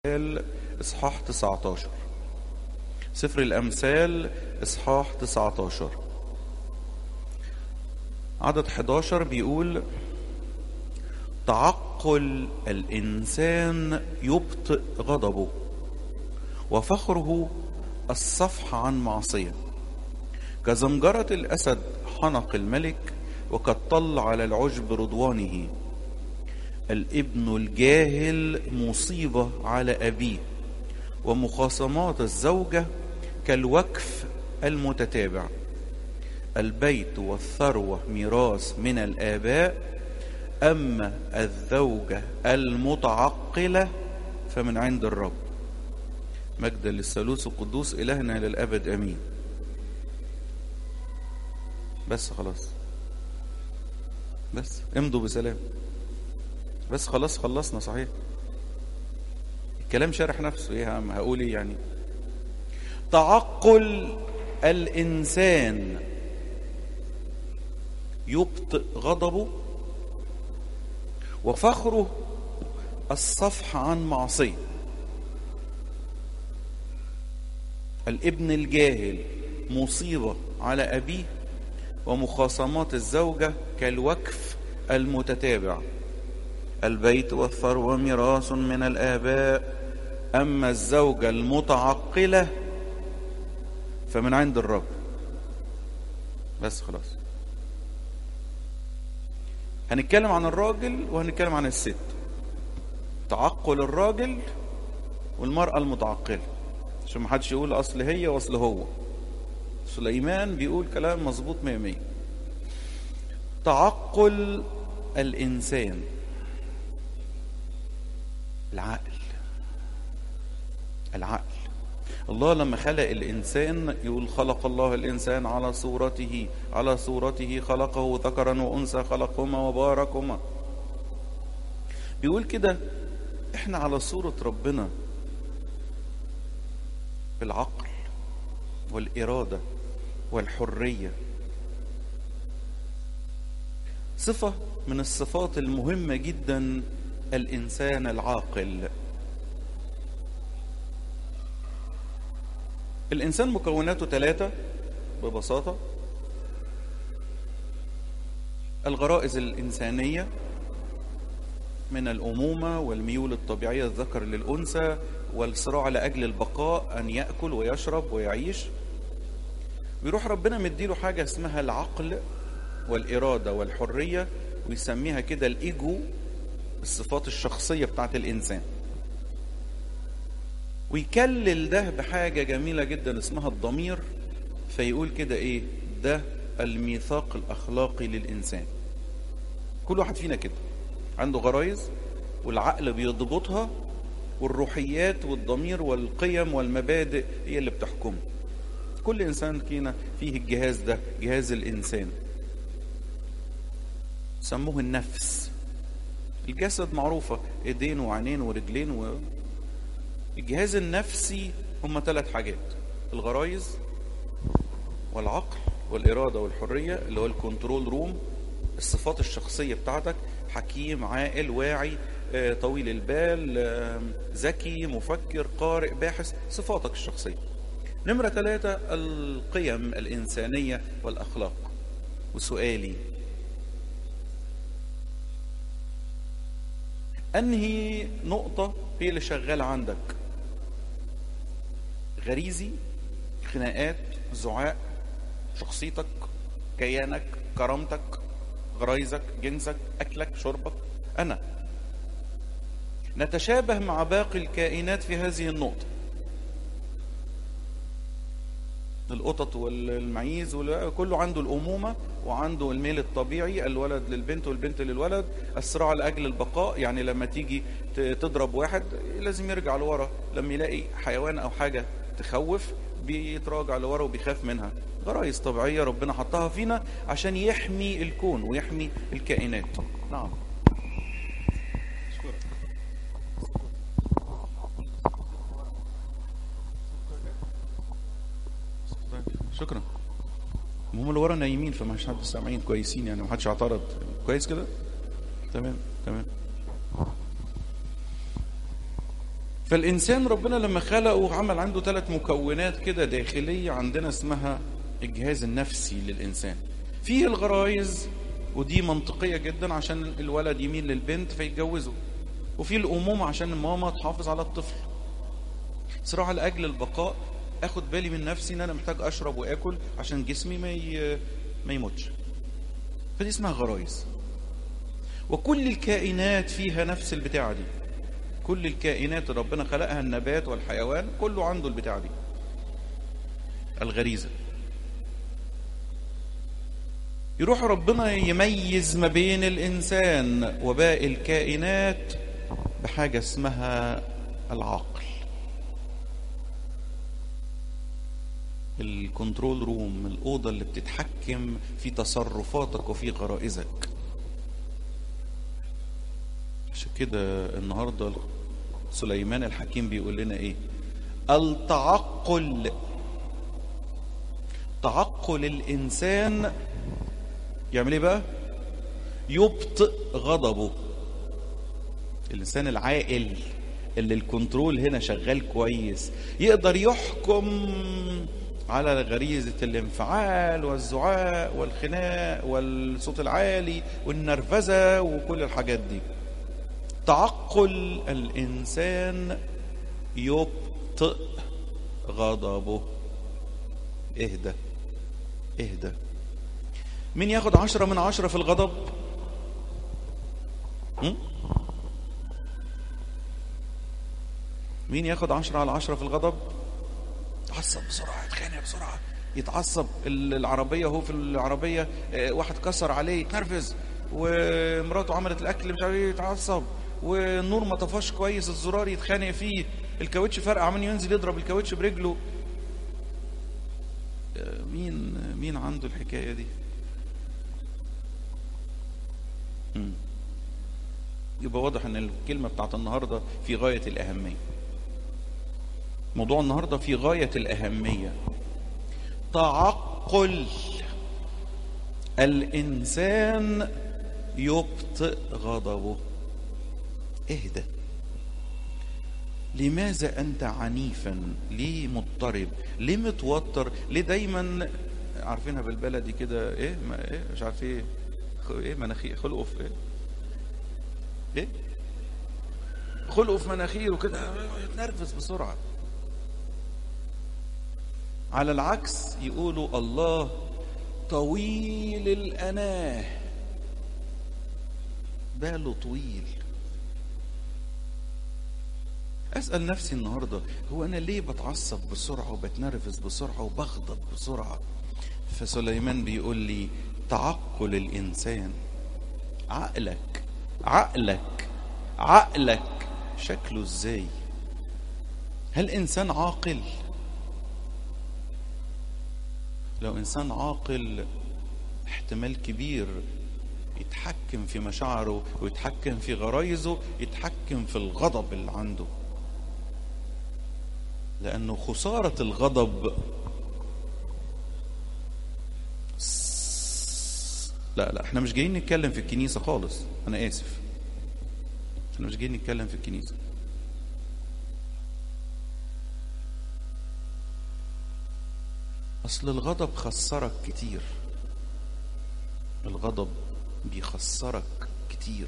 الأمثال إصحاح 19 سفر الأمثال إصحاح 19 عدد 11 بيقول تعقل الإنسان يبطئ غضبه وفخره الصفح عن معصية كزمجرة الأسد حنق الملك وقد طل على العشب رضوانه الابن الجاهل مصيبة على أبيه ومخاصمات الزوجة كالوكف المتتابع البيت والثروة ميراث من الآباء أما الزوجة المتعقلة فمن عند الرب مجد للثالوث القدوس إلهنا للأبد أمين بس خلاص بس امضوا بسلام بس خلاص خلصنا صحيح الكلام شارح نفسه ايه يا عم هقول ايه يعني تعقل الانسان يبطئ غضبه وفخره الصفح عن معصيه الابن الجاهل مصيبه على ابيه ومخاصمات الزوجه كالوكف المتتابع البيت والثروة ميراث من الآباء أما الزوجة المتعقلة فمن عند الرب بس خلاص هنتكلم عن الراجل وهنتكلم عن الست تعقل الراجل والمرأة المتعقلة عشان ما حدش يقول أصل هي وأصل هو سليمان بيقول كلام مظبوط مية مية تعقل الإنسان العقل العقل الله لما خلق الإنسان يقول خلق الله الإنسان على صورته على صورته خلقه ذكرا وأنثى خلقهما وباركهما بيقول كده احنا على صورة ربنا بالعقل والإرادة والحرية صفة من الصفات المهمة جدا الإنسان العاقل الإنسان مكوناته ثلاثة ببساطة الغرائز الإنسانية من الأمومة والميول الطبيعية الذكر للأنثى والصراع لأجل البقاء أن يأكل ويشرب ويعيش بيروح ربنا مديله حاجة اسمها العقل والإرادة والحرية ويسميها كده الإيجو الصفات الشخصية بتاعت الإنسان ويكلل ده بحاجة جميلة جدا اسمها الضمير فيقول كده إيه ده الميثاق الأخلاقي للإنسان كل واحد فينا كده عنده غرايز والعقل بيضبطها والروحيات والضمير والقيم والمبادئ هي اللي بتحكمه كل إنسان فينا فيه الجهاز ده جهاز الإنسان سموه النفس الجسد معروفة ايدين وعينين ورجلين و... الجهاز النفسي هم ثلاث حاجات الغرايز والعقل والإرادة والحرية اللي هو الكنترول روم الصفات الشخصية بتاعتك حكيم عاقل واعي آه، طويل البال آه، ذكي مفكر قارئ باحث صفاتك الشخصية نمرة ثلاثة القيم الإنسانية والأخلاق وسؤالي انهي نقطة هي اللي شغالة عندك غريزي خناقات زعاق شخصيتك كيانك كرامتك غرايزك جنسك اكلك شربك انا نتشابه مع باقي الكائنات في هذه النقطة القطط والمعيز كله عنده الأمومة وعنده الميل الطبيعي الولد للبنت والبنت للولد الصراع لأجل البقاء يعني لما تيجي تضرب واحد لازم يرجع لورا لما يلاقي حيوان أو حاجة تخوف بيتراجع لورا وبيخاف منها غرايز طبيعية ربنا حطها فينا عشان يحمي الكون ويحمي الكائنات نعم شكرا هم اللي ورا نايمين فمش حد سامعين كويسين يعني محدش اعترض كويس كده تمام تمام فالإنسان ربنا لما خلقه وعمل عنده ثلاث مكونات كده داخلية عندنا اسمها الجهاز النفسي للإنسان فيه الغرائز ودي منطقية جدا عشان الولد يميل للبنت فيتجوزه وفي الأمومة عشان الماما تحافظ على الطفل صراع لأجل البقاء اخد بالي من نفسي ان انا محتاج اشرب واكل عشان جسمي ما ي... ما يموتش فدي اسمها غرائز وكل الكائنات فيها نفس البتاعة دي كل الكائنات اللي ربنا خلقها النبات والحيوان كله عنده البتاعة دي الغريزة يروح ربنا يميز ما بين الإنسان وباقي الكائنات بحاجة اسمها العقل الكنترول روم الأوضة اللي بتتحكم في تصرفاتك وفي غرائزك عشان كده النهاردة سليمان الحكيم بيقول لنا ايه التعقل تعقل الإنسان يعمل ايه بقى يبطئ غضبه الإنسان العاقل اللي الكنترول هنا شغال كويس يقدر يحكم على غريزة الانفعال والزعاق والخناق والصوت العالي والنرفزة وكل الحاجات دي تعقل الإنسان يبطئ غضبه اهدى اهدى مين ياخد عشرة من عشرة في الغضب م? مين ياخد عشرة على عشرة في الغضب يتعصب بسرعة يتخانق بسرعة يتعصب العربية هو في العربية واحد كسر عليه يتنرفز ومراته عملت الأكل مش عارف ايه يتعصب والنور ما طفاش كويس الزرار يتخانق فيه الكاوتش فرقع عمال ينزل يضرب الكاوتش برجله مين مين عنده الحكاية دي مم. يبقى واضح ان الكلمة بتاعت النهاردة في غاية الأهمية موضوع النهاردة في غاية الأهمية تعقل الإنسان يبطئ غضبه اهدى لماذا أنت عنيفا ليه مضطرب ليه متوتر ليه دايما عارفينها بالبلدي كده ايه ما ايه مش عارف ايه ايه مناخير خلقه في ايه ايه خلقه في مناخيره كده يتنرفز بسرعه على العكس يقولوا الله طويل الأناه باله طويل أسأل نفسي النهاردة هو أنا ليه بتعصب بسرعة وبتنرفز بسرعة وبغضب بسرعة فسليمان بيقول لي تعقل الإنسان عقلك عقلك عقلك شكله ازاي هل إنسان عاقل لو إنسان عاقل احتمال كبير يتحكم في مشاعره ويتحكم في غرايزه يتحكم في الغضب اللي عنده لأنه خسارة الغضب لا لا احنا مش جايين نتكلم في الكنيسة خالص أنا آسف احنا مش جايين نتكلم في الكنيسة أصل الغضب خسرك كتير الغضب بيخسرك كتير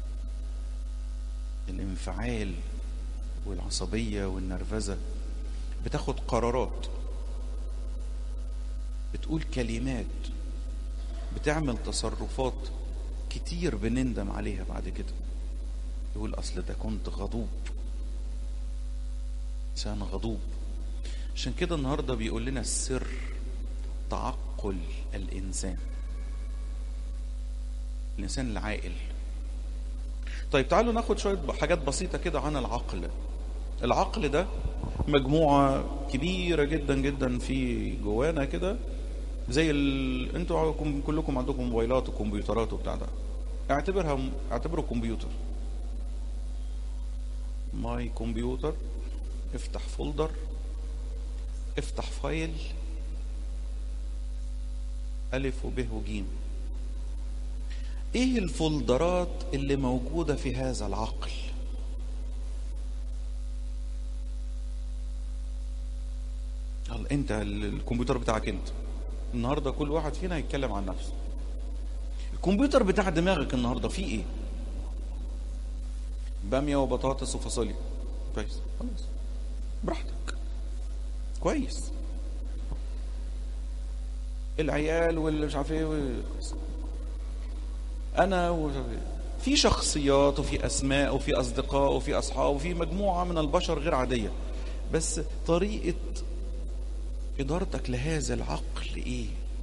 الانفعال والعصبية والنرفزة بتاخد قرارات بتقول كلمات بتعمل تصرفات كتير بنندم عليها بعد كده يقول أصل ده كنت غضوب إنسان غضوب عشان كده النهارده بيقول لنا السر تعقل الإنسان الإنسان العاقل طيب تعالوا ناخد شوية حاجات بسيطة كده عن العقل العقل ده مجموعة كبيرة جدا جدا في جوانا كده زي ال... انتوا كلكم عندكم موبايلات وكمبيوترات وبتاع ده اعتبرها اعتبره كمبيوتر ماي كمبيوتر افتح فولدر افتح فايل ألف وب وجيم ايه الفولدرات اللي موجودة في هذا العقل انت ال- الكمبيوتر بتاعك انت النهارده كل واحد فينا هيتكلم عن نفسه الكمبيوتر بتاع دماغك النهارده فيه ايه باميه وبطاطس وفاصوليا كويس خلاص براحتك كويس العيال واللي مش عارف ايه و- كويس. انا و... في شخصيات وفي اسماء وفي اصدقاء وفي اصحاب وفي مجموعه من البشر غير عاديه بس طريقه ادارتك لهذا العقل ايه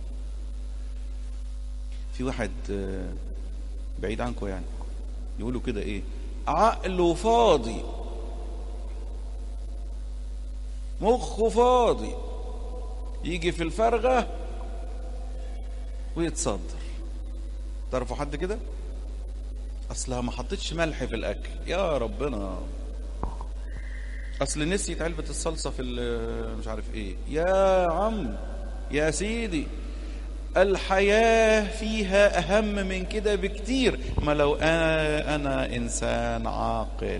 في واحد آه، بعيد عنكم يعني يقولوا كده ايه عقله فاضي مخه فاضي يجي في الفرغه ويتصدر تعرفوا حد كده اصلها ما حطيتش ملح في الاكل يا ربنا اصل نسيت علبه الصلصه في ال- مش عارف ايه يا عم يا سيدي الحياه فيها اهم من كده بكتير ما لو انا انا انسان عاقل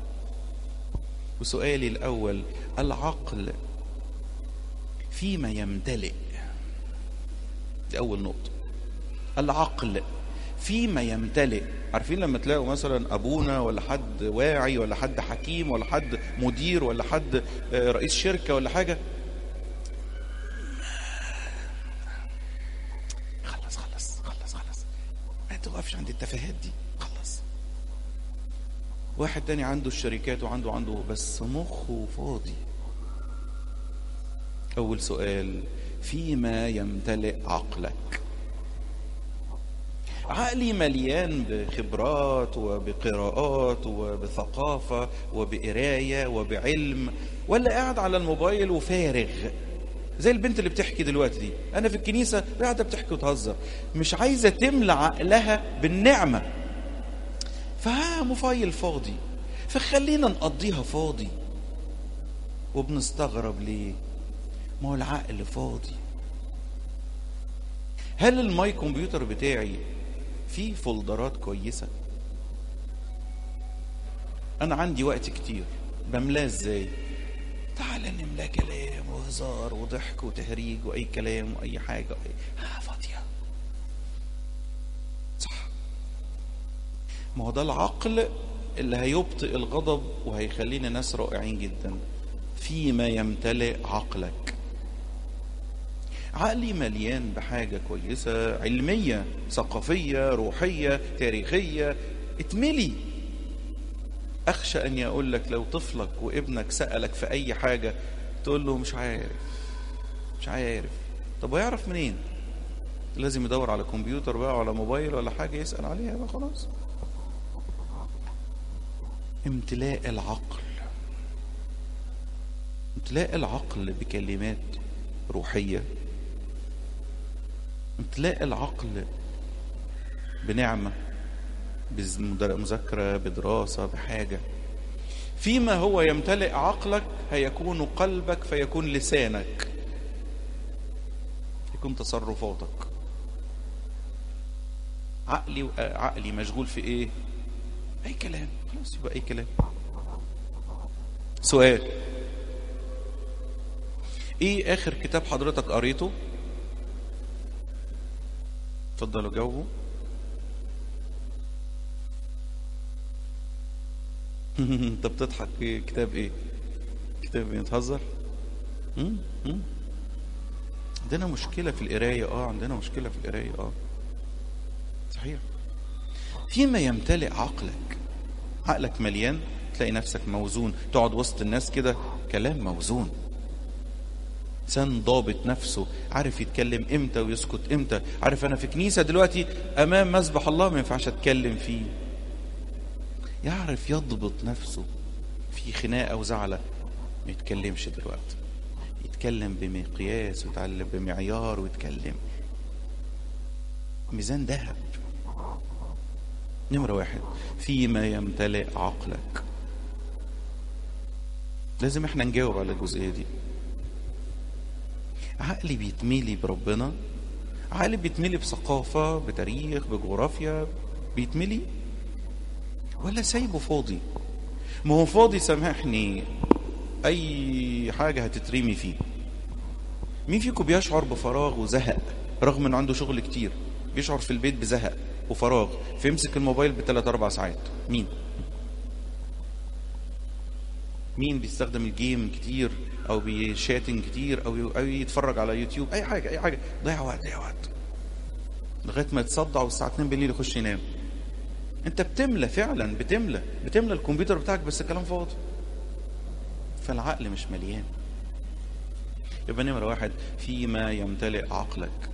وسؤالي الاول العقل فيما يمتلئ دي اول نقطه العقل فيما يمتلئ عارفين لما تلاقوا مثلا ابونا ولا حد واعي ولا حد حكيم ولا حد مدير ولا حد آه، رئيس شركه ولا حاجه خلص خلص خلص خلص ما توقفش عند التفاهات دي خلص واحد تاني عنده الشركات وعنده عنده بس مخه فاضي اول سؤال فيما يمتلئ عقلك عقلي مليان بخبرات وبقراءات وبثقافة وبقراية وبعلم ولا قاعد على الموبايل وفارغ زي البنت اللي بتحكي دلوقتي دي انا في الكنيسة قاعدة بتحكي وتهزر مش عايزة تملى عقلها بالنعمة فها موبايل فاضي فخلينا نقضيها فاضي وبنستغرب ليه ما هو العقل فاضي هل الماي كمبيوتر بتاعي فيه فولدرات كويسة أنا عندي وقت كتير بملاه إزاي تعال نملاه كلام وهزار وضحك وتهريج وأي كلام وأي حاجة وأي... ها فاضية صح ما هو ده العقل اللي هيبطئ الغضب وهيخلينا ناس رائعين جدا فيما يمتلئ عقلك عقلي مليان بحاجة كويسة علمية ثقافية روحية تاريخية اتملي أخشى أن يقول لك لو طفلك وابنك سألك في أي حاجة تقول له مش عارف مش عارف طب ويعرف منين لازم يدور على كمبيوتر بقى ولا موبايل ولا حاجة يسأل عليها بقى خلاص امتلاء العقل امتلاء العقل بكلمات روحية امتلاء العقل بنعمة بمذاكرة بدراسة بحاجة فيما هو يمتلئ عقلك هيكون قلبك فيكون لسانك يكون تصرفاتك عقلي عقلي مشغول في ايه اي كلام خلاص يبقى اي كلام سؤال ايه اخر كتاب حضرتك قريته اتفضلوا جاوبوا انت بتضحك ايه كتاب ايه كتاب ايه تهزر مم؟ مم؟ عندنا مشكلة في القراية اه عندنا مشكلة في القراية اه صحيح فيما يمتلئ عقلك عقلك مليان تلاقي نفسك موزون تقعد وسط الناس كده كلام موزون انسان ضابط نفسه عارف يتكلم امتى ويسكت امتى عارف انا في كنيسه دلوقتي امام مسبح الله ما ينفعش اتكلم فيه يعرف يضبط نفسه في خناقه وزعله ما يتكلمش دلوقتي يتكلم بمقياس ويتعلم بمعيار ويتكلم ميزان ذهب نمرة واحد فيما يمتلئ عقلك لازم احنا نجاوب على الجزئية دي عقلي بيتميلي بربنا عقلي بيتملي بثقافة بتاريخ بجغرافيا بيتملي ولا سايبه فاضي ما هو فاضي سامحني اي حاجة هتترمي فيه مين فيكم بيشعر بفراغ وزهق رغم انه عنده شغل كتير بيشعر في البيت بزهق وفراغ فيمسك الموبايل بثلاث اربع ساعات مين مين بيستخدم الجيم كتير او بيشاتنج كتير او او يتفرج على يوتيوب اي حاجه اي حاجه ضيع وقت ضيع وقت لغايه ما يتصدع والساعه 2 بالليل يخش ينام انت بتملى فعلا بتملى بتملى الكمبيوتر بتاعك بس كلام فاضي فالعقل مش مليان يبقى نمرة واحد فيما يمتلئ عقلك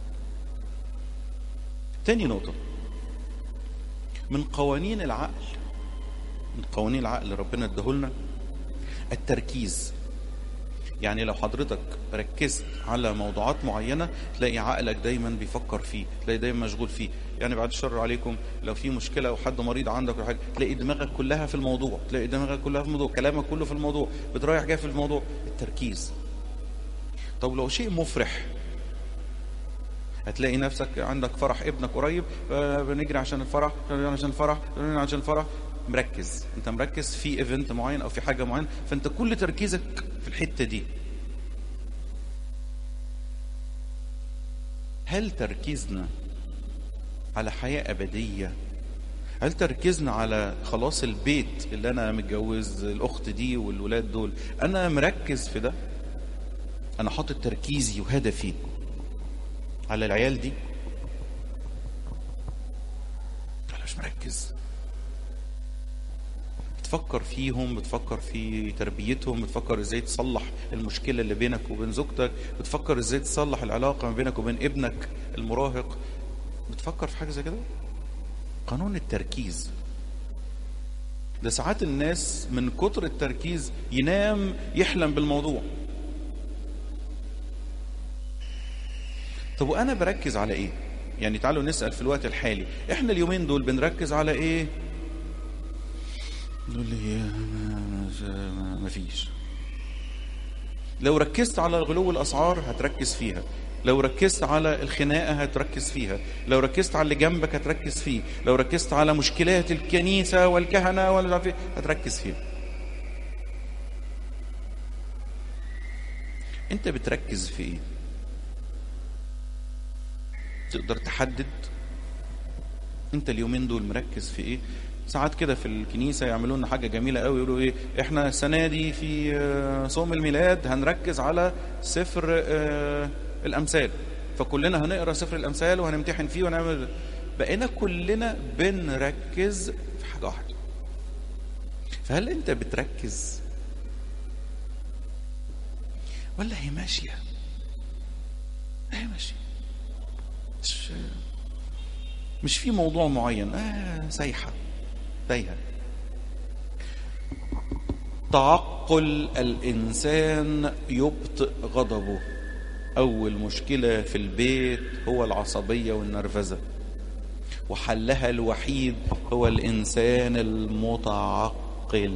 تاني نقطة من قوانين العقل من قوانين العقل اللي ربنا اداهولنا التركيز يعني لو حضرتك ركزت على موضوعات معينة تلاقي عقلك دايما بيفكر فيه تلاقي دايما مشغول فيه يعني بعد الشر عليكم لو في مشكلة أو حد مريض عندك ولا حاجة تلاقي دماغك كلها في الموضوع تلاقي دماغك كلها في الموضوع كلامك كله في الموضوع بترايح جاي في الموضوع التركيز طب لو شيء مفرح هتلاقي نفسك عندك فرح ابنك قريب بنجري عشان الفرح عشان الفرح عشان الفرح مركز انت مركز في ايفنت معين او في حاجه معينه فانت كل تركيزك في الحته دي هل تركيزنا على حياه ابديه هل تركيزنا على خلاص البيت اللي انا متجوز الاخت دي والولاد دول انا مركز في ده انا حاطط تركيزي وهدفي على العيال دي انا مش مركز بتفكر فيهم بتفكر في تربيتهم بتفكر ازاي تصلح المشكلة اللي بينك وبين زوجتك بتفكر ازاي تصلح العلاقة ما بينك وبين ابنك المراهق بتفكر في حاجة زي كده قانون التركيز ده ساعات الناس من كتر التركيز ينام يحلم بالموضوع طب وانا بركز على ايه يعني تعالوا نسأل في الوقت الحالي احنا اليومين دول بنركز على ايه نقول لي ما فيش لو ركزت على غلو الاسعار هتركز فيها لو ركزت على الخناقه هتركز فيها لو ركزت على اللي جنبك هتركز فيه لو ركزت على مشكلات الكنيسه والكهنه ولا عارف هتركز فيها انت بتركز في ايه تقدر تحدد انت اليومين دول مركز في ايه ساعات كده في الكنيسة يعملوا لنا حاجة جميلة قوي يقولوا ايه احنا السنة دي في صوم الميلاد هنركز على سفر الأمثال فكلنا هنقرا سفر الأمثال وهنمتحن فيه ونعمل بقينا كلنا بنركز في حاجة واحدة فهل أنت بتركز ولا هي ماشية هي ماشية مش مش في موضوع معين آه سايحه تايهه تعقل الانسان يبطئ غضبه اول مشكله في البيت هو العصبيه والنرفزه وحلها الوحيد هو الانسان المتعقل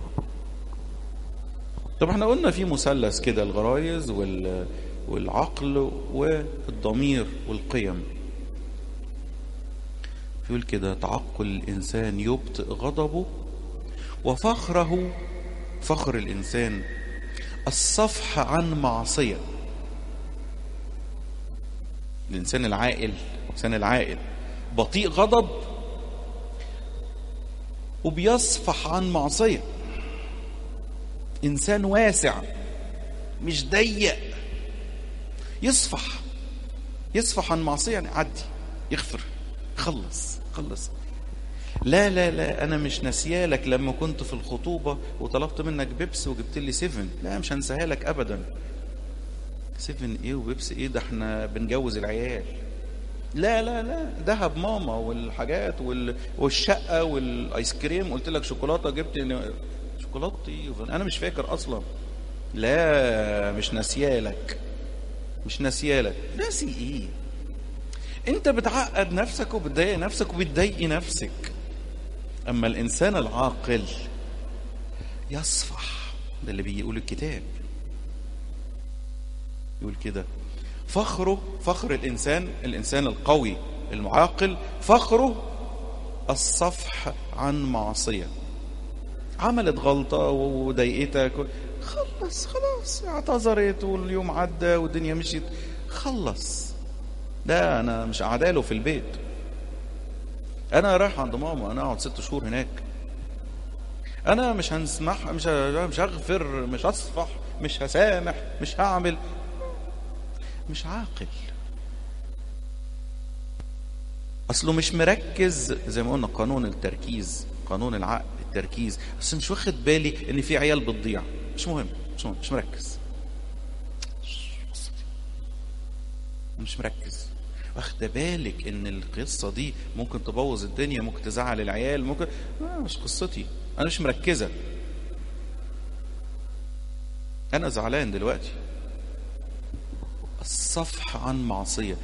طب احنا قلنا في مثلث كده الغرايز وال والعقل والضمير والقيم يقول كده تعقل الإنسان يبطئ غضبه وفخره فخر الإنسان الصفح عن معصية الإنسان العاقل الإنسان العاقل بطيء غضب وبيصفح عن معصية إنسان واسع مش ضيق يصفح يصفح عن معصية يعني عدي يغفر خلص خلص لا لا لا انا مش ناسيالك لما كنت في الخطوبة وطلبت منك بيبس وجبت لي سيفن لا مش هنساها لك ابدا سيفن ايه وبيبس ايه ده احنا بنجوز العيال لا لا لا دهب ماما والحاجات وال... والشقة والايس كريم قلت لك شوكولاتة جبت شوكولاتة ايه انا مش فاكر اصلا لا مش ناسيالك مش ناسيالك ناسي ايه انت بتعقد نفسك وبتضايق نفسك وبتضايقي نفسك اما الانسان العاقل يصفح ده اللي بيقول الكتاب يقول كده فخره فخر الانسان الانسان القوي المعاقل فخره الصفح عن معصيه عملت غلطه وضايقتك خلص خلاص اعتذرت واليوم عدى والدنيا مشيت خلص ده انا مش قاعداله في البيت انا رايح عند ماما انا اقعد ست شهور هناك انا مش هنسمح مش ه- مش هغفر مش هصفح مش هسامح مش هعمل مش عاقل اصله مش مركز زي ما قلنا قانون التركيز قانون العقل التركيز بس مش واخد بالي ان في عيال بتضيع مش مهم مش مهم مش مركز مش مركز واخده بالك ان القصه دي ممكن تبوظ الدنيا ممكن تزعل العيال ممكن آه مش قصتي انا مش مركزه انا زعلان دلوقتي الصفح عن معصيه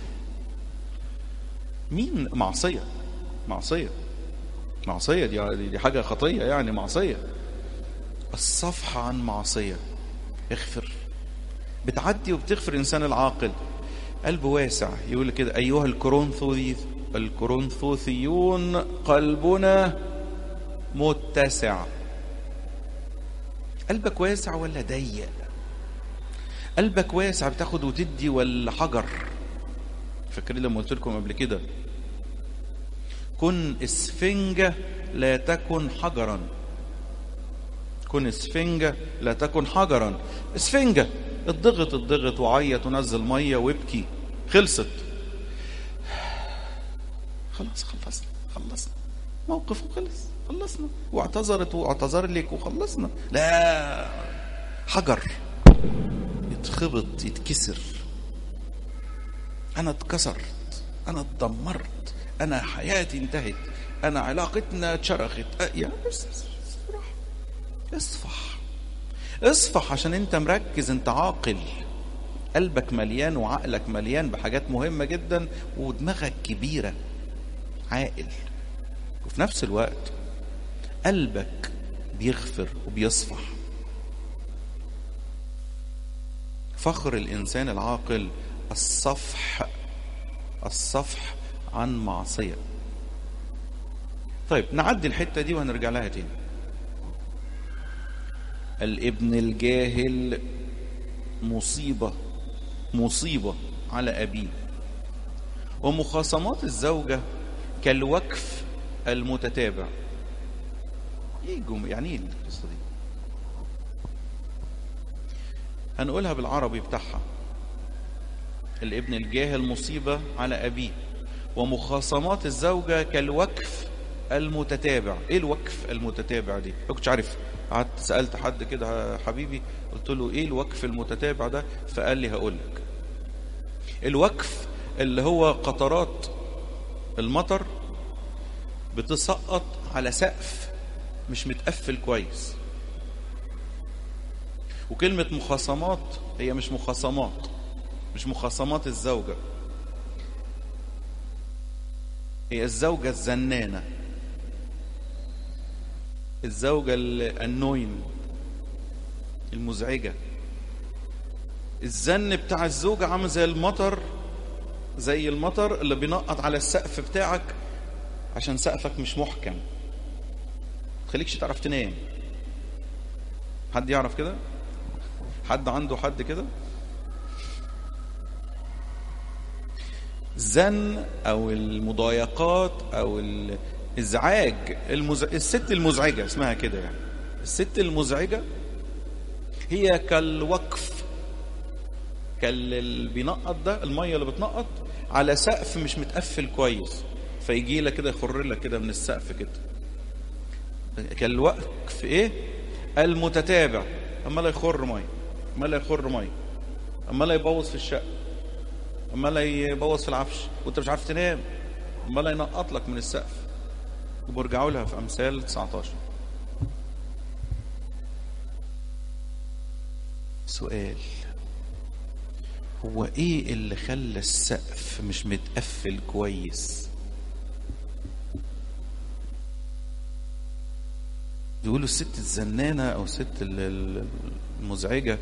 مين معصيه معصيه معصيه دي دي حاجه خطيه يعني معصيه الصفح عن معصيه اغفر بتعدي وبتغفر الانسان العاقل قلبه واسع يقول كده ايها الكورنثوثي الكورنثوثيون قلبنا متسع قلبك واسع ولا ضيق قلبك واسع بتاخد وتدي ولا حجر فاكرين لما قلت لكم قبل كده كن اسفنجة لا تكن حجرا كن اسفنجة لا تكن حجرا اسفنجة الضغط الضغط وعيط ونزل مية وابكي خلصت خلاص خلصنا خلصنا موقف وخلص خلصنا واعتذرت واعتذر لك وخلصنا لا حجر يتخبط يتكسر انا اتكسرت انا اتدمرت انا حياتي انتهت انا علاقتنا اتشرخت أه يا بس راح اصفح اصفح عشان انت مركز انت عاقل قلبك مليان وعقلك مليان بحاجات مهمة جدا ودماغك كبيرة عاقل وفي نفس الوقت قلبك بيغفر وبيصفح فخر الإنسان العاقل الصفح الصفح عن معصية طيب نعدي الحتة دي وهنرجع لها تاني الابن الجاهل مصيبة مصيبة على أبيه ومخاصمات الزوجة كالوكف المتتابع ايه جم... يعني ايه القصة دي هنقولها بالعربي بتاعها الابن الجاهل مصيبة على أبيه ومخاصمات الزوجة كالوكف المتتابع ايه الوقف المتتابع دي ما كنتش عارف قعدت سالت حد كده حبيبي قلت له ايه الوقف المتتابع ده فقال لي هقول لك الوقف اللي هو قطرات المطر بتسقط على سقف مش متقفل كويس وكلمة مخاصمات هي مش مخاصمات مش مخاصمات الزوجة هي الزوجة الزنانة الزوجة النوين المزعجة الزن بتاع الزوجة عامل زي المطر زي المطر اللي بينقط على السقف بتاعك عشان سقفك مش محكم تخليكش تعرف تنام حد يعرف كده حد عنده حد كده الزن او المضايقات او الازعاج المز... الست المزعجه اسمها كده يعني الست المزعجه هي كالوقف كال بينقط ده الميه اللي بتنقط على سقف مش متقفل كويس فيجي لك كده يخر لك كده من السقف كده كالوقف ايه المتتابع اما لا يخر ميه اما لا يخر ميه اما لا يبوظ في الشقه اما لا يبوظ في العفش وانت مش عارف تنام اما لا ينقط لك من السقف وبرجعوا لها في امثال 19 سؤال هو ايه اللي خلى السقف مش متقفل كويس بيقولوا الست الزنانه او الست المزعجه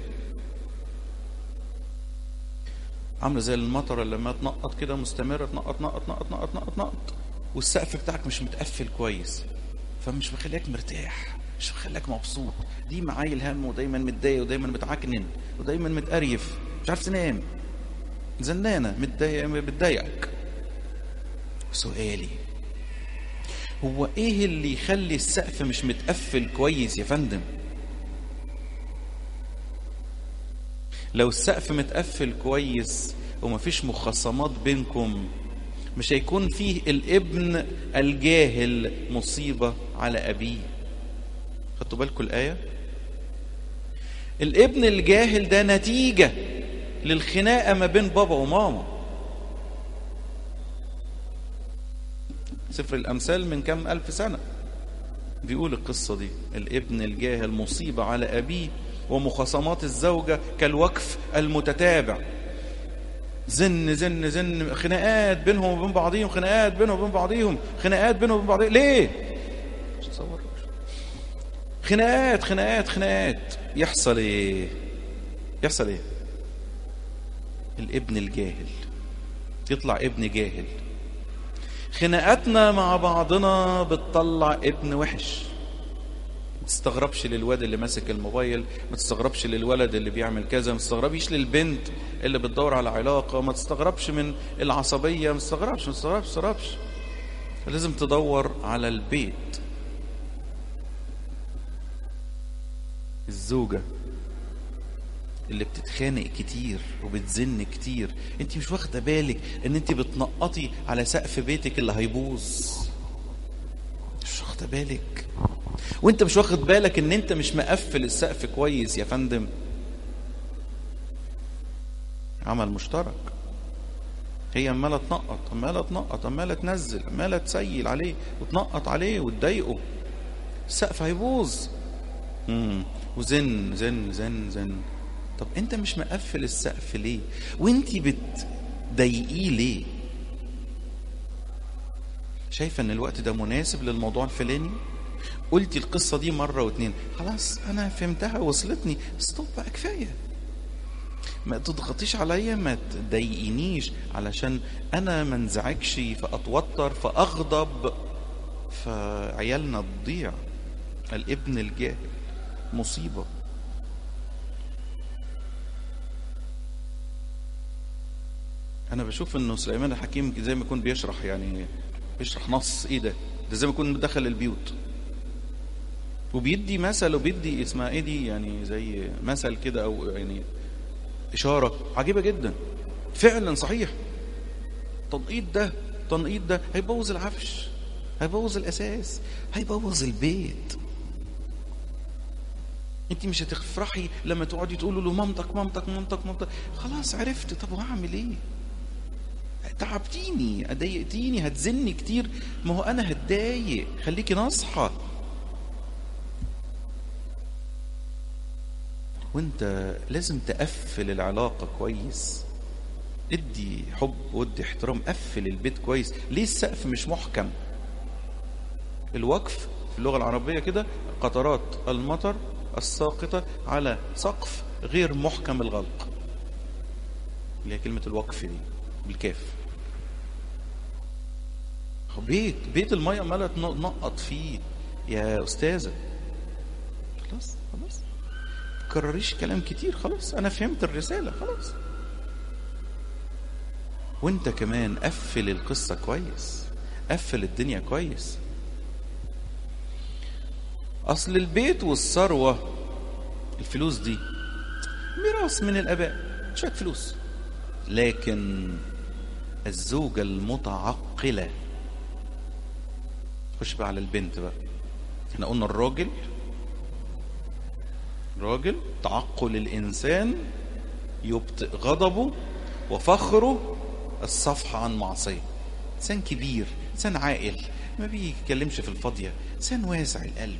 عامله زي المطره لما تنقط كده مستمره تنقط نقط نقط نقط نقط نقط والسقف بتاعك مش متقفل كويس فمش مخليك مرتاح مش خليك مبسوط دي معايل هم ودايما متضايق ودايما متعكنن ودايما متقريف مش عارف تنام زنانه متضايق بتضايقك سؤالي هو ايه اللي يخلي السقف مش متقفل كويس يا فندم لو السقف متقفل كويس ومفيش مخاصمات بينكم مش هيكون فيه الابن الجاهل مصيبة على أبيه خدتوا بالكم الآية الابن الجاهل ده نتيجة للخناقة ما بين بابا وماما سفر الأمثال من كم ألف سنة بيقول القصة دي الابن الجاهل مصيبة على أبيه ومخاصمات الزوجة كالوقف المتتابع زن زن زن خناقات بينهم وبين بعضهم خناقات بينهم وبين بعضهم خناقات بينهم وبين بعضهم ليه مش تصور خناقات خناقات خناقات يحصل ايه يحصل ايه الابن الجاهل يطلع ابن جاهل خناقاتنا مع بعضنا بتطلع ابن وحش ما تستغربش للواد اللي ماسك الموبايل ما تستغربش للولد اللي بيعمل كذا ما تستغربيش للبنت اللي بتدور على علاقة ما تستغربش من العصبية ما تستغربش ما تستغربش ما تستغربش لازم تدور على البيت الزوجة اللي بتتخانق كتير وبتزن كتير انت مش واخده بالك ان انت بتنقطي على سقف بيتك اللي هيبوظ مش واخده بالك وانت مش واخد بالك ان انت مش مقفل السقف كويس يا فندم عمل مشترك هي عماله تنقط عماله تنقط عماله تنزل عماله تسيل عليه وتنقط عليه وتضايقه السقف هيبوظ امم وزن زن زن زن طب انت مش مقفل السقف ليه وانت بتضايقيه ليه شايفه ان الوقت ده مناسب للموضوع الفلاني قلتي القصة دي مرة واتنين خلاص أنا فهمتها وصلتني ستوب بقى كفاية ما تضغطيش عليا ما تضايقينيش علشان أنا ما انزعجش فأتوتر فأغضب فعيالنا تضيع الابن الجاهل مصيبة أنا بشوف إنه سليمان الحكيم زي ما يكون بيشرح يعني بيشرح نص إيه ده؟ ده زي ما يكون دخل البيوت وبيدي مثل وبيدي اسمها ايه دي يعني زي مثل كده او يعني اشاره عجيبه جدا فعلا صحيح تنقيط ده تنقيط ده هيبوظ العفش هيبوظ الاساس هيبوظ البيت انت مش هتفرحي لما تقعدي تقولوا له مامتك مامتك مامتك مامتك خلاص عرفت طب وهعمل ايه تعبتيني ضايقتيني هتزني كتير ما هو انا هتضايق خليكي ناصحه وانت لازم تقفل العلاقة كويس ادي حب وادي احترام قفل البيت كويس ليه السقف مش محكم الوقف في اللغة العربية كده قطرات المطر الساقطة على سقف غير محكم الغلق اللي هي كلمة الوقف دي بالكاف بيت بيت المية عمالة تنقط فيه يا أستاذة خلاص خلاص تكرريش كلام كتير خلاص انا فهمت الرساله خلاص وانت كمان قفل القصه كويس قفل الدنيا كويس اصل البيت والثروه الفلوس دي ميراث من الاباء شويه فلوس لكن الزوجه المتعقله خش بقى على البنت بقى احنا قلنا الراجل راجل تعقل الإنسان يبطئ غضبه وفخره الصفح عن معصية إنسان كبير إنسان عاقل ما بيتكلمش في الفاضية إنسان واسع القلب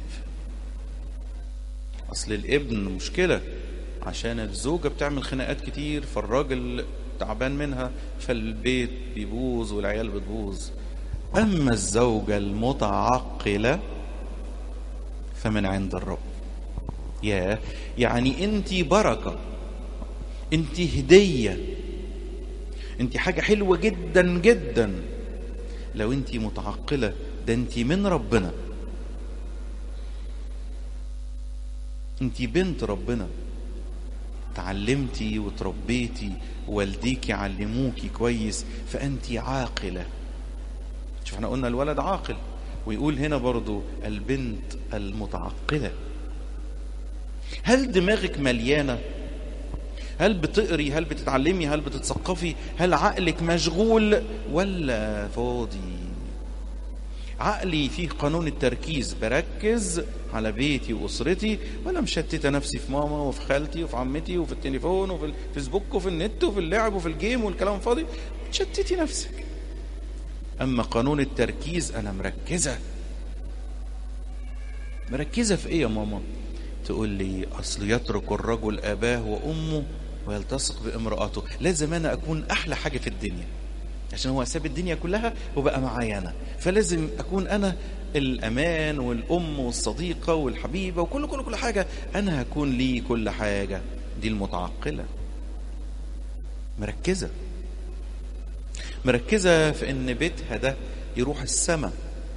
أصل الابن مشكلة عشان الزوجة بتعمل خناقات كتير فالراجل تعبان منها فالبيت بيبوظ والعيال بتبوظ أما الزوجة المتعقلة فمن عند الرب يا يعني انت بركة انت هدية انت حاجة حلوة جدا جدا لو انت متعقلة ده انت من ربنا انت بنت ربنا تعلمتي وتربيتي والديكي علموكي كويس فانت عاقله شوف احنا قلنا الولد عاقل ويقول هنا برضو البنت المتعقله هل دماغك مليانه هل بتقري هل بتتعلمي هل بتتثقفي هل عقلك مشغول ولا فاضي عقلي فيه قانون التركيز بركز على بيتي واسرتي ولا مشتته نفسي في ماما وفي خالتي وفي عمتي وفي التليفون وفي الفيسبوك وفي النت وفي اللعب وفي الجيم والكلام فاضي تشتتي نفسك اما قانون التركيز انا مركزه مركزه في ايه يا ماما تقول لي اصل يترك الرجل اباه وامه ويلتصق بامرأته لازم انا اكون احلى حاجه في الدنيا عشان هو ساب الدنيا كلها وبقى معايا انا فلازم اكون انا الامان والام والصديقه والحبيبه وكل كل كل حاجه انا هكون لي كل حاجه دي المتعقله مركزه مركزه في ان بيتها ده يروح السماء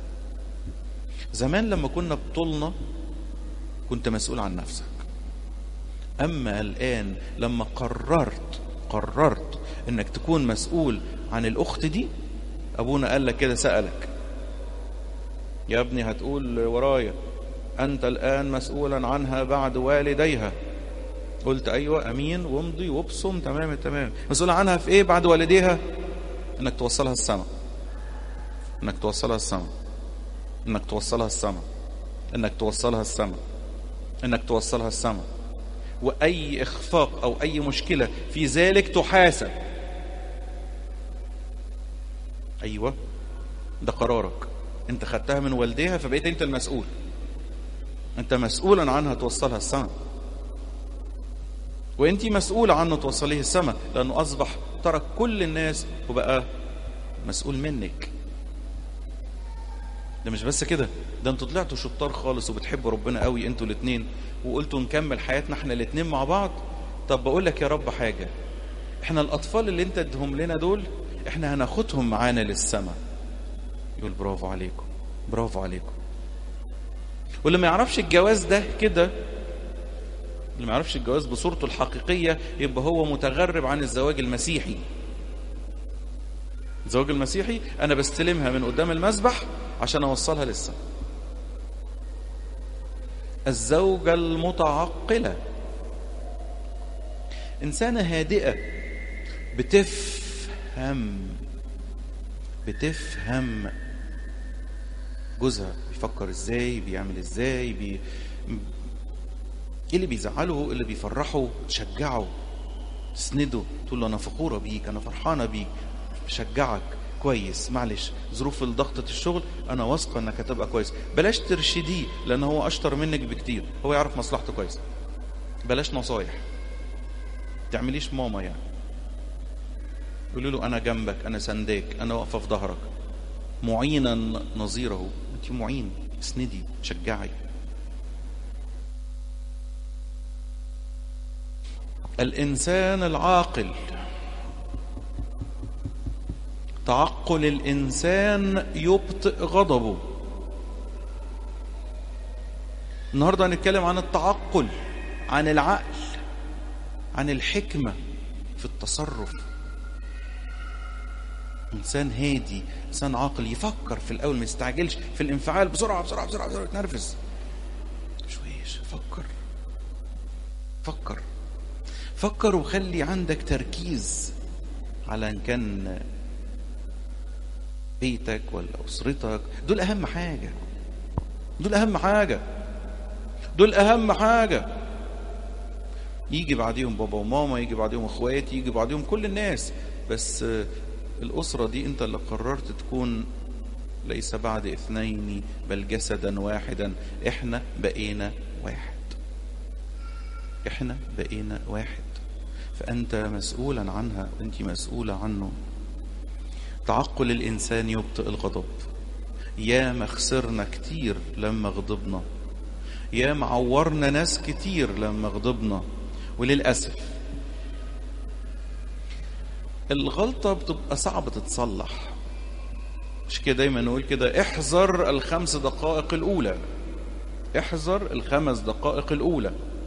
زمان لما كنا بطولنا كنت مسؤول عن نفسك اما الان لما قررت قررت انك تكون مسؤول عن الاخت دي ابونا قال لك كده سالك يا ابني هتقول ورايا انت الان مسؤولا عنها بعد والديها قلت ايوه امين وامضي وابصم تمام تمام مسؤول عنها في ايه بعد والديها انك توصلها السماء انك توصلها السماء انك توصلها السماء انك توصلها السماء انك توصلها السماء واي اخفاق او اي مشكله في ذلك تحاسب ايوه ده قرارك انت خدتها من والديها فبقيت انت المسؤول انت مسؤولا عنها توصلها السماء وانت مسؤولة عنه توصليه السماء لانه اصبح ترك كل الناس وبقى مسؤول منك ده مش بس كده ده انتوا طلعتوا شطار خالص وبتحبوا ربنا قوي انتوا الاثنين وقلتوا نكمل حياتنا احنا الاثنين مع بعض طب بقول لك يا رب حاجه احنا الاطفال اللي انت ادهم لنا دول احنا هناخدهم معانا للسماء يقول برافو عليكم برافو عليكم واللي ما يعرفش الجواز ده كده اللي ما يعرفش الجواز بصورته الحقيقيه يبقى هو متغرب عن الزواج المسيحي الزواج المسيحي انا بستلمها من قدام المسبح عشان اوصلها للسماء الزوجة المتعقلة إنسانة هادئة بتفهم بتفهم جوزها بيفكر ازاي بيعمل ازاي بي... ايه اللي بيزعله ايه اللي بيفرحه تشجعه تسنده تقول له انا فخوره بيك انا فرحانه بيك بشجعك كويس معلش ظروف ضغطة الشغل انا واثقه انك هتبقى كويس بلاش ترشديه لان هو اشطر منك بكتير هو يعرف مصلحته كويس بلاش نصايح تعمليش ماما يعني قولي له انا جنبك انا سنداك انا واقفه في ظهرك معينا نظيره انت معين اسندي شجعي الانسان العاقل تعقل الانسان يبطئ غضبه النهارده هنتكلم عن التعقل عن العقل عن الحكمه في التصرف انسان هادي انسان عاقل يفكر في الاول ما يستعجلش في الانفعال بسرعه بسرعه بسرعه بسرعه يتنرفز شويش فكر فكر فكر وخلي عندك تركيز على ان كان بيتك ولا اسرتك دول اهم حاجه دول اهم حاجه دول اهم حاجه يجي بعديهم بابا وماما يجي بعديهم اخواتي يجي بعديهم كل الناس بس الاسره دي انت اللي قررت تكون ليس بعد اثنين بل جسدا واحدا احنا بقينا واحد احنا بقينا واحد فانت مسؤولا عنها انت مسؤوله عنه تعقل الانسان يبطئ الغضب يا ما خسرنا كتير لما غضبنا يا ما عورنا ناس كتير لما غضبنا وللاسف الغلطه بتبقى صعبه تتصلح مش كده دايما نقول كده احذر الخمس دقائق الاولى احذر الخمس دقائق الاولى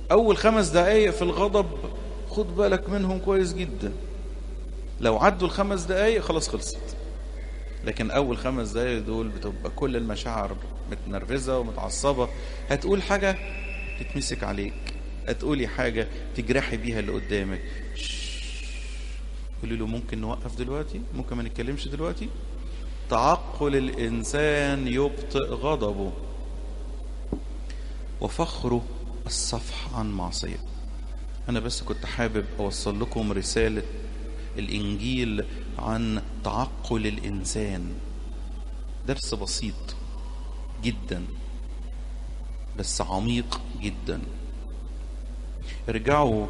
اول خمس دقايق في الغضب خد بالك منهم كويس جدا لو عدوا الخمس دقايق خلاص خلصت لكن اول خمس دقايق دول بتبقى كل المشاعر متنرفزه ومتعصبه هتقول حاجه تتمسك عليك هتقولي حاجه تجرحي بيها اللي قدامك قولي له ممكن نوقف دلوقتي ممكن ما نتكلمش دلوقتي تعقل الانسان يبطئ غضبه وفخره الصفح عن معصيه انا بس كنت حابب اوصل لكم رساله الانجيل عن تعقل الانسان درس بسيط جدا بس عميق جدا ارجعوا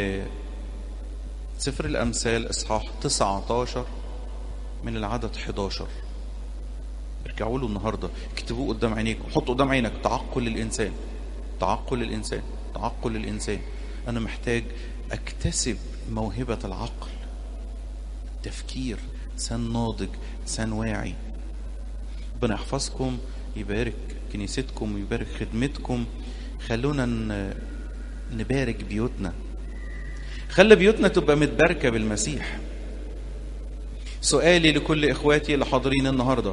لسفر الامثال اصحاح 19 من العدد 11 ارجعوا له النهارده اكتبوه قدام عينيكم حطوا قدام عينك تعقل الانسان تعقل الانسان تعقل الانسان انا محتاج اكتسب موهبه العقل تفكير انسان ناضج انسان واعي ربنا يحفظكم يبارك كنيستكم ويبارك خدمتكم خلونا نبارك بيوتنا خلي بيوتنا تبقى متباركة بالمسيح سؤالي لكل إخواتي اللي حاضرين النهاردة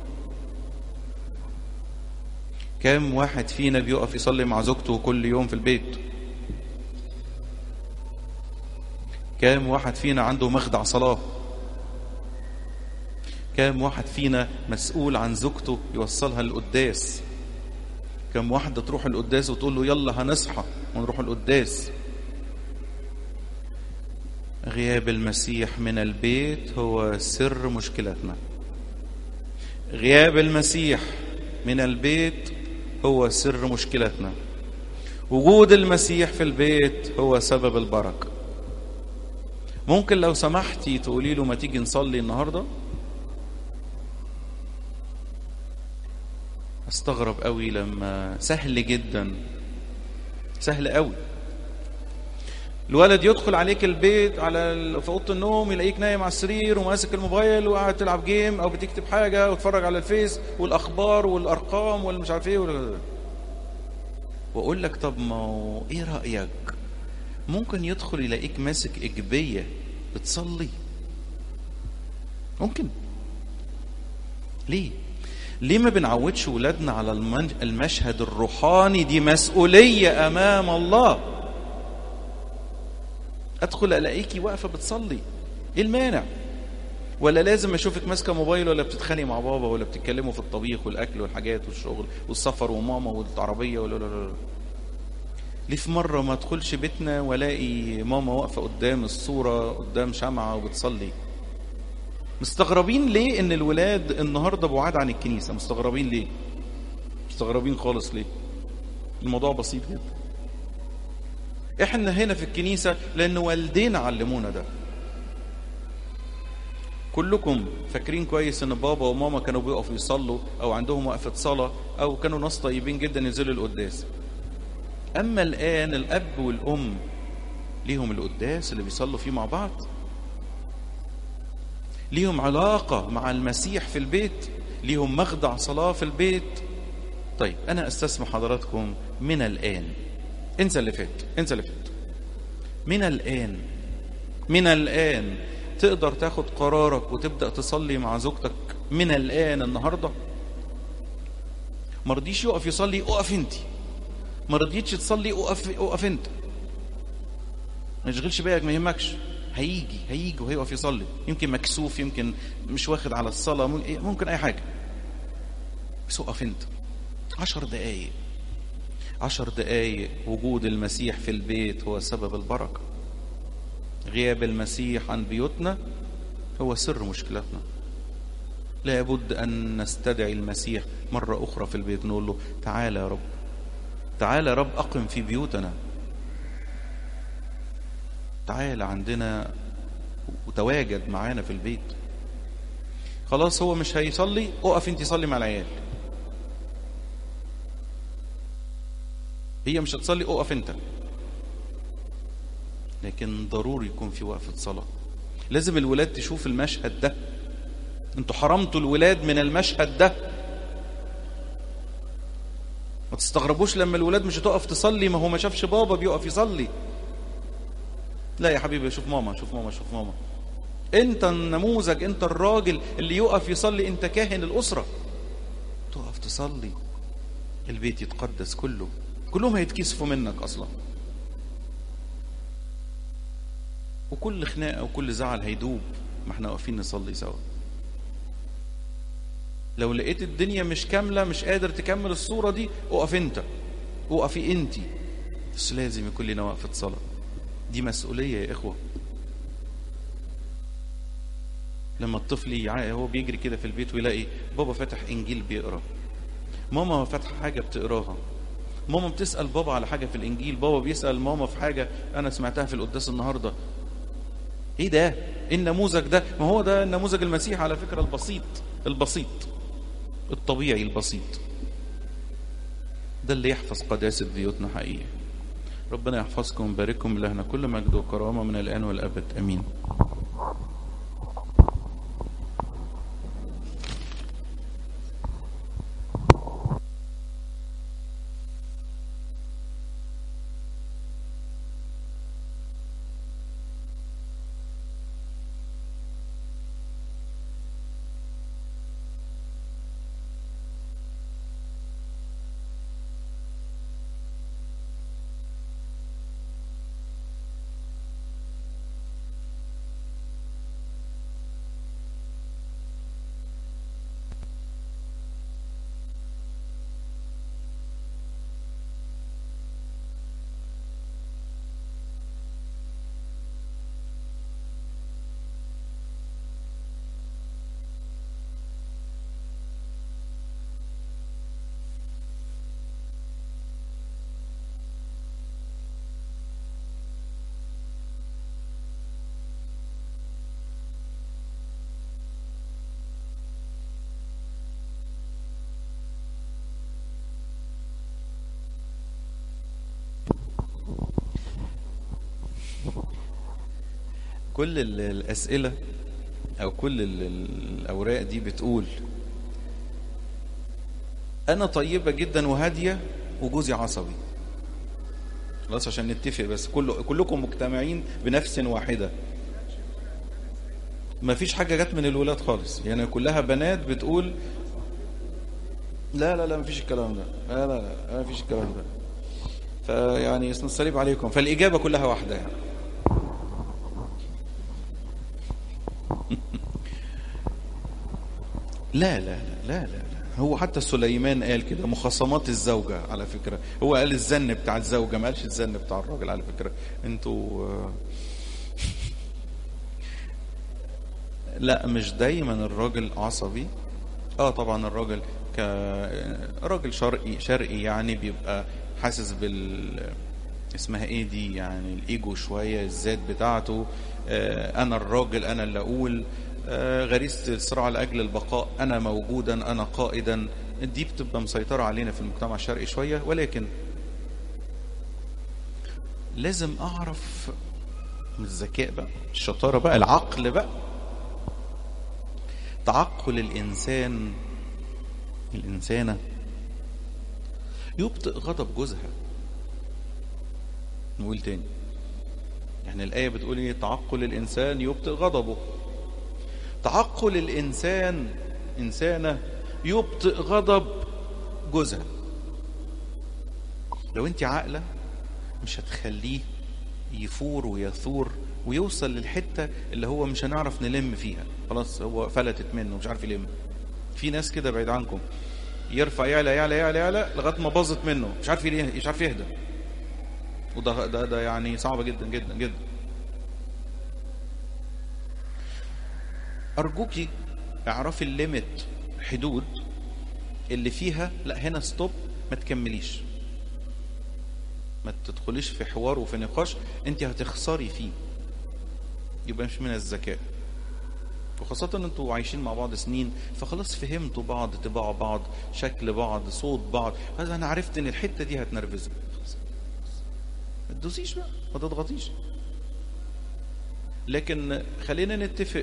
كم واحد فينا بيقف يصلي مع زوجته كل يوم في البيت كام واحد فينا عنده مخدع صلاة كام واحد فينا مسؤول عن زوجته يوصلها للقداس كم واحدة تروح القداس وتقول له يلا هنصحى ونروح القداس غياب المسيح من البيت هو سر مشكلتنا غياب المسيح من البيت هو سر مشكلتنا وجود المسيح في البيت هو سبب البركه ممكن لو سمحتي تقولي له ما تيجي نصلي النهارده استغرب قوي لما سهل جدا سهل قوي الولد يدخل عليك البيت على ال- في اوضه النوم يلاقيك نايم على السرير وماسك الموبايل وقاعد تلعب جيم او بتكتب حاجه وتتفرج على الفيس والاخبار والارقام والمش عارف ايه وال- واقول لك طب ما هو ايه رايك ممكن يدخل يلاقيك ماسك اجبيه بتصلي ممكن ليه ليه ما بنعودش ولادنا على المن- المشهد الروحاني دي مسؤوليه امام الله ادخل الاقيكي واقفه بتصلي ايه المانع ولا لازم اشوفك ماسكه موبايل ولا بتتخانقي مع بابا ولا بتتكلموا في الطبيخ والاكل والحاجات والشغل والسفر وماما والعربيه ولا لا لا لا ليه في مره ما ادخلش بيتنا والاقي ماما واقفه قدام الصوره قدام شمعه وبتصلي مستغربين ليه ان الولاد النهارده بعاد عن الكنيسه مستغربين ليه مستغربين خالص ليه الموضوع بسيط جدا احنا هنا في الكنيسة لان والدينا علمونا ده كلكم فاكرين كويس ان بابا وماما كانوا بيقفوا يصلوا او عندهم وقفة صلاة او كانوا ناس طيبين جدا ينزلوا القداس اما الان الاب والام ليهم القداس اللي بيصلوا فيه مع بعض ليهم علاقة مع المسيح في البيت ليهم مخدع صلاة في البيت طيب انا استسمح حضراتكم من الان انسى اللي فات انسى اللي فات من الآن من الآن تقدر تاخد قرارك وتبدأ تصلي مع زوجتك من الآن النهاردة ما رضيش يقف يصلي اقف انت ما رضيتش تصلي اقف اقف انت ما يشغلش بالك ما يهمكش هيجي هيجي وهيقف يصلي يمكن مكسوف يمكن مش واخد على الصلاة ممكن أي حاجة بس اقف انت عشر دقايق عشر دقايق وجود المسيح في البيت هو سبب البركة غياب المسيح عن بيوتنا هو سر مشكلتنا لابد أن نستدعي المسيح مرة أخرى في البيت نقول له تعالى يا رب تعالى يا رب أقم في بيوتنا تعالى عندنا وتواجد معانا في البيت خلاص هو مش هيصلي اقف انت صلي مع العيال هي مش هتصلي اقف انت لكن ضروري يكون في وقفة صلاة لازم الولاد تشوف المشهد ده انتوا حرمتوا الولاد من المشهد ده ما تستغربوش لما الولاد مش هتقف تصلي ما هو ما شافش بابا بيقف يصلي لا يا حبيبي شوف ماما شوف ماما شوف ماما انت النموذج انت الراجل اللي يقف يصلي انت كاهن الاسره تقف تصلي البيت يتقدس كله كلهم هيتكسفوا منك اصلا وكل خناقه وكل زعل هيدوب ما احنا واقفين نصلي سوا لو لقيت الدنيا مش كامله مش قادر تكمل الصوره دي اقف انت اقفي انت بس لازم يكون لنا وقفه صلاه دي مسؤوليه يا اخوه لما الطفل يع- هو بيجري كده في البيت ويلاقي بابا فتح انجيل بيقرا ماما فاتحه حاجه بتقراها ماما بتسال بابا على حاجه في الانجيل بابا بيسال ماما في حاجه انا سمعتها في القداس النهارده ايه ده ايه النموذج ده ما هو ده النموذج المسيح على فكره البسيط البسيط الطبيعي البسيط ده اللي يحفظ قداسه بيوتنا حقيقي ربنا يحفظكم ويبارككم لهنا كل مجد وكرامه من الان والابد امين كل ال- الأسئلة أو كل ال- ال- الأوراق دي بتقول أنا طيبة جدا وهادية وجوزي عصبي خلاص عشان نتفق بس كل كلكم مجتمعين بنفس واحدة ما فيش حاجة جت من الولاد خالص يعني كلها بنات بتقول لا لا لا ما فيش الكلام ده لا لا لا ما فيش الكلام ده فيعني اسم الصليب عليكم فالإجابة كلها واحدة يعني لا لا لا لا لا لا هو حتى سليمان قال كده مخاصمات الزوجة على فكرة هو قال الزن بتاع الزوجة ما قالش الزن بتاع الراجل على فكرة انتوا آه، لا مش دايما الراجل عصبي اه طبعا الراجل كراجل شرقي شرقي يعني بيبقى حاسس بال اسمها ايه دي يعني الايجو شويه الذات بتاعته آه انا الراجل انا اللي اقول آه غريزه الصراع لاجل البقاء انا موجودا انا قائدا دي بتبقى مسيطره علينا في المجتمع الشرقي شويه ولكن لازم اعرف الذكاء بقى الشطاره بقى العقل بقى تعقل الإنسان الإنسانة يبطئ غضب جوزها نقول تاني يعني الآية بتقول إيه تعقل الإنسان يبطئ غضبه تعقل الإنسان إنسانة يبطئ غضب جوزها لو أنت عاقلة مش هتخليه يفور ويثور ويوصل للحته اللي هو مش هنعرف نلم فيها خلاص هو فلتت منه مش عارف يلم في ناس كده بعيد عنكم يرفع يعلى يعلى يعلى يعلى لغايه ما باظت منه مش عارف يه- مش عارف يهدى وده ده, ده يعني صعب جدا جدا جدا ارجوكي اعرفي الليميت حدود اللي فيها لا هنا ستوب ما تكمليش ما تدخليش في حوار وفي نقاش انت هتخسري فيه يبقى مش من الذكاء وخاصة ان انتوا عايشين مع بعض سنين فخلاص فهمتوا بعض طباع بعض شكل بعض صوت بعض هذا انا عرفت ان الحتة دي هتنرفزك خلاص. ما تدوسيش بقى ما تضغطيش لكن خلينا نتفق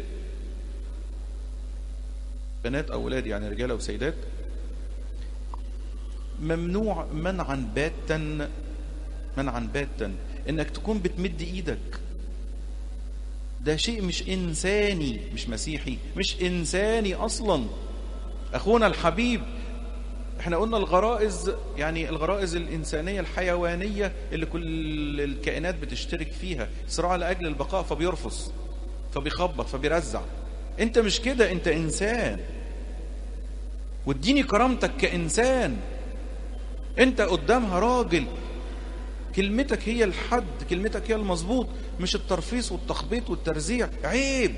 بنات او ولاد يعني رجاله وسيدات ممنوع منعا باتا منعا باتا انك تكون بتمد ايدك ده شيء مش انساني مش مسيحي مش انساني اصلا اخونا الحبيب احنا قلنا الغرائز يعني الغرائز الانسانيه الحيوانيه اللي كل الكائنات بتشترك فيها صراع لاجل البقاء فبيرفض فبيخبط فبيرزع انت مش كده انت انسان واديني كرامتك كانسان انت قدامها راجل كلمتك هي الحد كلمتك هي المظبوط مش الترفيس والتخبيط والترزيع عيب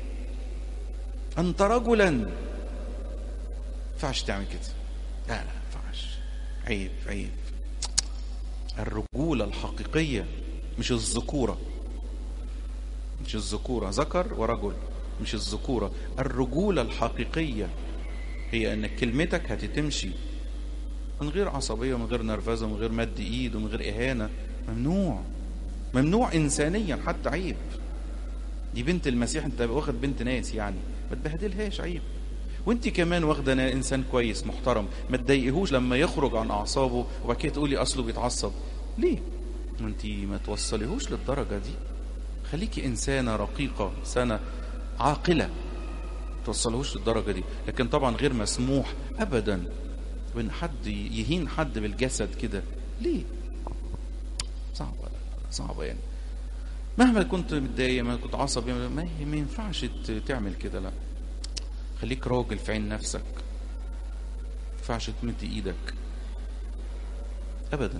انت رجلا ينفعش تعمل كده لا لا ينفعش عيب عيب الرجولة الحقيقية مش الذكورة مش الذكورة ذكر ورجل مش الذكورة الرجولة الحقيقية هي ان كلمتك هتتمشي من غير عصبية ومن غير نرفزة ومن غير مد ايد ومن غير اهانة ممنوع ممنوع انسانيا حتى عيب دي بنت المسيح انت واخد بنت ناس يعني ما تبهدلهاش عيب وانت كمان واخده انسان كويس محترم ما تضايقهوش لما يخرج عن اعصابه وبعد كده تقولي اصله بيتعصب ليه ما انت ما توصليهوش للدرجه دي خليكي انسانه رقيقه انسانه عاقله توصلهوش للدرجه دي لكن طبعا غير مسموح ابدا بان حد يهين حد بالجسد كده ليه صعبه صعبه يعني مهما كنت متضايق ما كنت عصبي ما ما ينفعش تعمل كده لا خليك راجل في عين نفسك ما ينفعش تمد ايدك ابدا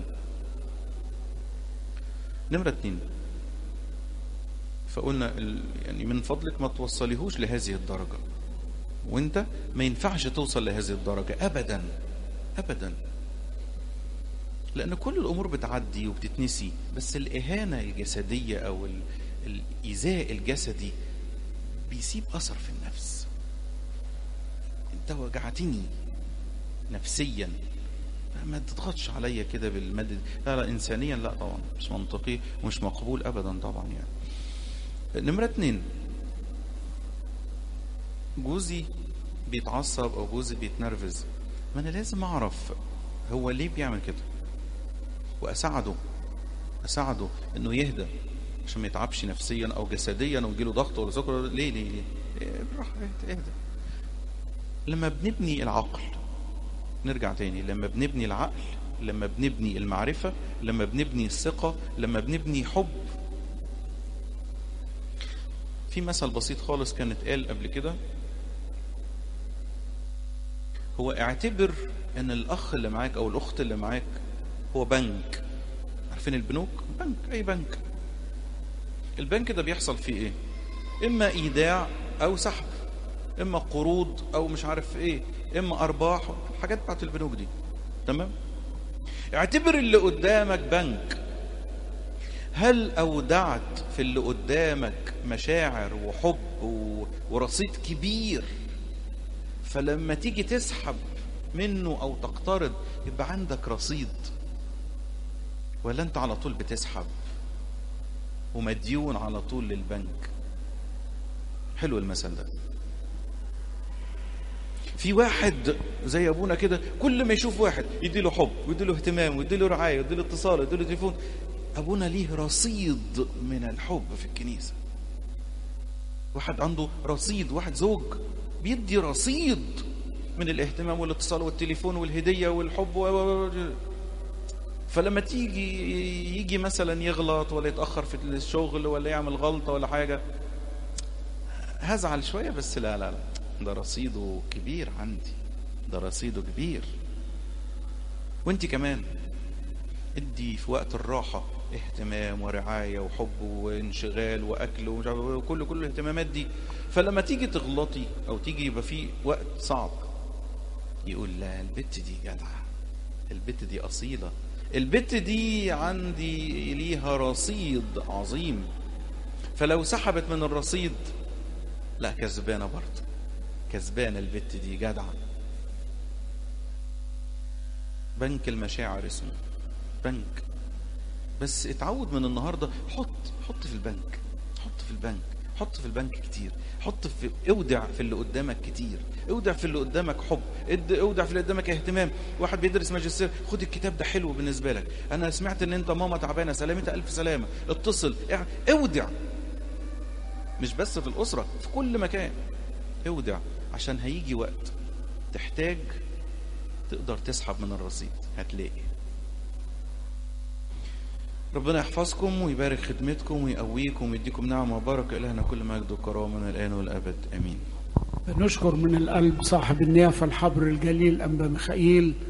نمرة اتنين فقلنا ال... يعني من فضلك ما توصليهوش لهذه الدرجة وانت ما ينفعش توصل لهذه الدرجة ابدا ابدا لان كل الامور بتعدي وبتتنسي بس الاهانة الجسدية او ال... الايذاء الجسدي بيسيب اثر في النفس انت وجعتني نفسيا ما تضغطش عليا كده بالمد لا لا انسانيا لا طبعا مش منطقي ومش مقبول ابدا طبعا يعني نمرة اتنين جوزي بيتعصب او جوزي بيتنرفز ما انا لازم اعرف هو ليه بيعمل كده واساعده اساعده انه يهدى عشان ما يتعبش نفسيا او جسديا ويجيله ضغط ولا سكر ليه ليه ليه إيه بالراحه اهدى لما بنبني العقل نرجع تاني لما بنبني العقل لما بنبني المعرفة لما بنبني الثقة لما بنبني حب في مثل بسيط خالص كان اتقال قبل كده هو اعتبر ان الاخ اللي معاك او الاخت اللي معاك هو بنك عارفين البنوك بنك اي بنك البنك ده بيحصل فيه ايه اما ايداع او سحب اما قروض او مش عارف ايه اما ارباح الحاجات بتاعت البنوك دي تمام اعتبر اللي قدامك بنك هل اودعت في اللي قدامك مشاعر وحب و... ورصيد كبير فلما تيجي تسحب منه او تقترض يبقى عندك رصيد ولا انت على طول بتسحب ومديون على طول للبنك حلو المثل ده في واحد زي ابونا كده كل ما يشوف واحد يديله حب ويديله اهتمام ويديله رعايه ويديله اتصال ويديله تليفون ابونا ليه رصيد من الحب في الكنيسه واحد عنده رصيد واحد زوج بيدي رصيد من الاهتمام والاتصال والتليفون والهديه والحب و فلما تيجي يجي مثلا يغلط ولا يتاخر في الشغل ولا يعمل غلطه ولا حاجه هزعل شويه بس لا لا لا ده رصيده كبير عندي ده رصيده كبير وانت كمان ادي في وقت الراحة اهتمام ورعاية وحب وانشغال واكل ومش عارف وكل كل الاهتمامات دي فلما تيجي تغلطي او تيجي يبقى في وقت صعب يقول لا البت دي جدعة البت دي اصيلة البت دي عندي ليها رصيد عظيم فلو سحبت من الرصيد لا كسبانة برضه كسبانة البت دي جدعة بنك المشاعر اسمه بنك بس اتعود من النهاردة حط حط في البنك حط في البنك حط في البنك كتير حط في اودع في اللي قدامك كتير اودع في اللي قدامك حب اد- اودع في اللي قدامك اهتمام واحد بيدرس ماجستير خد الكتاب ده حلو بالنسبه لك انا سمعت ان انت ماما تعبانه سلامتها الف سلامه اتصل اع- اودع مش بس في الاسره في كل مكان اودع عشان هيجي وقت تحتاج تقدر تسحب من الرصيد هتلاقي ربنا يحفظكم ويبارك خدمتكم ويقويكم ويديكم نعمة وبركة إلهنا كل مجد وكرامة من الآن والأبد آمين بنشكر من القلب صاحب النيافة الحبر الجليل أنبا ميخائيل